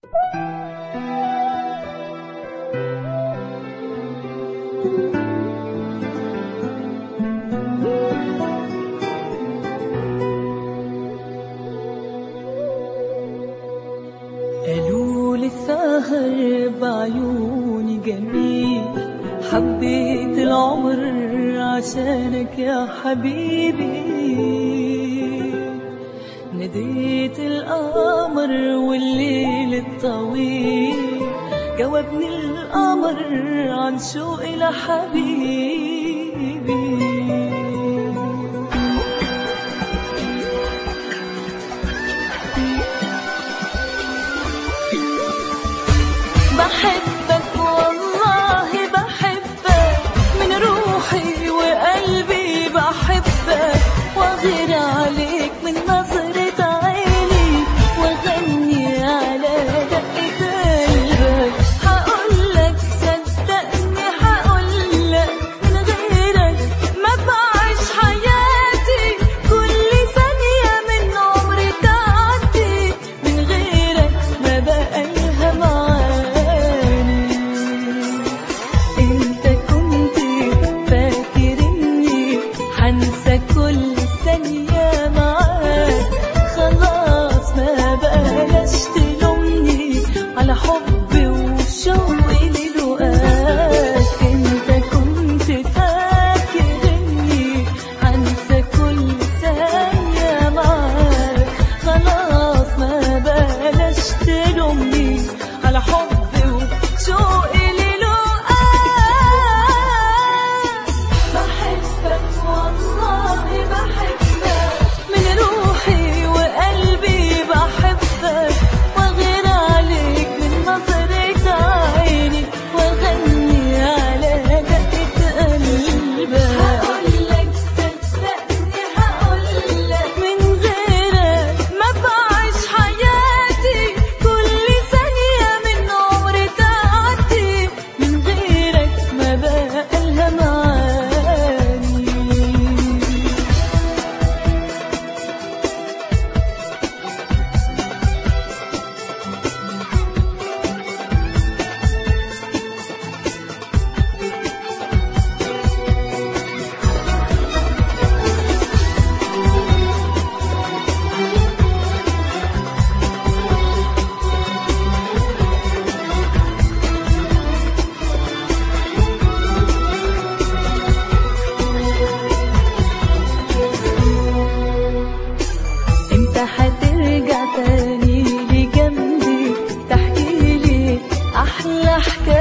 قالوا لي السهر بعيوني جميل حبيت العمر عشانك يا حبيبي ناديت القمر والليل الطويل جاوبني القمر عن شوقي لحبيبي بحبك والله بحبك من روحي وقلبي بحبك واغير عليك من نظرة عيني واغني على دقة قلبك هقولك صدقني هقولك من غيرك ما بعيش حياتي كل ثانية من عمري تعدي من غيرك ما بقى لها معاني انت كنت فاكر اني هنسى كل ثانية معاك خلاص ما بقاش تلومني على حبي وشوقي للقاك انت كنت فاكر اني هنسى كل ثانية معاك خلاص ما بقاش تلومني على حبي وشوقي للقاك بحبك والله بحبك من روحي وقلبي بحبك واغير عليك من نظرة عيني واغني على دقة قلبك هقولك صدقني هقولك من غيرك ما بعيش حياتي كل ثانية من عمري تعدي من غيرك ما بقى لها معاني انت هترجع تاني لجنبي تحكي لي احلى حكايه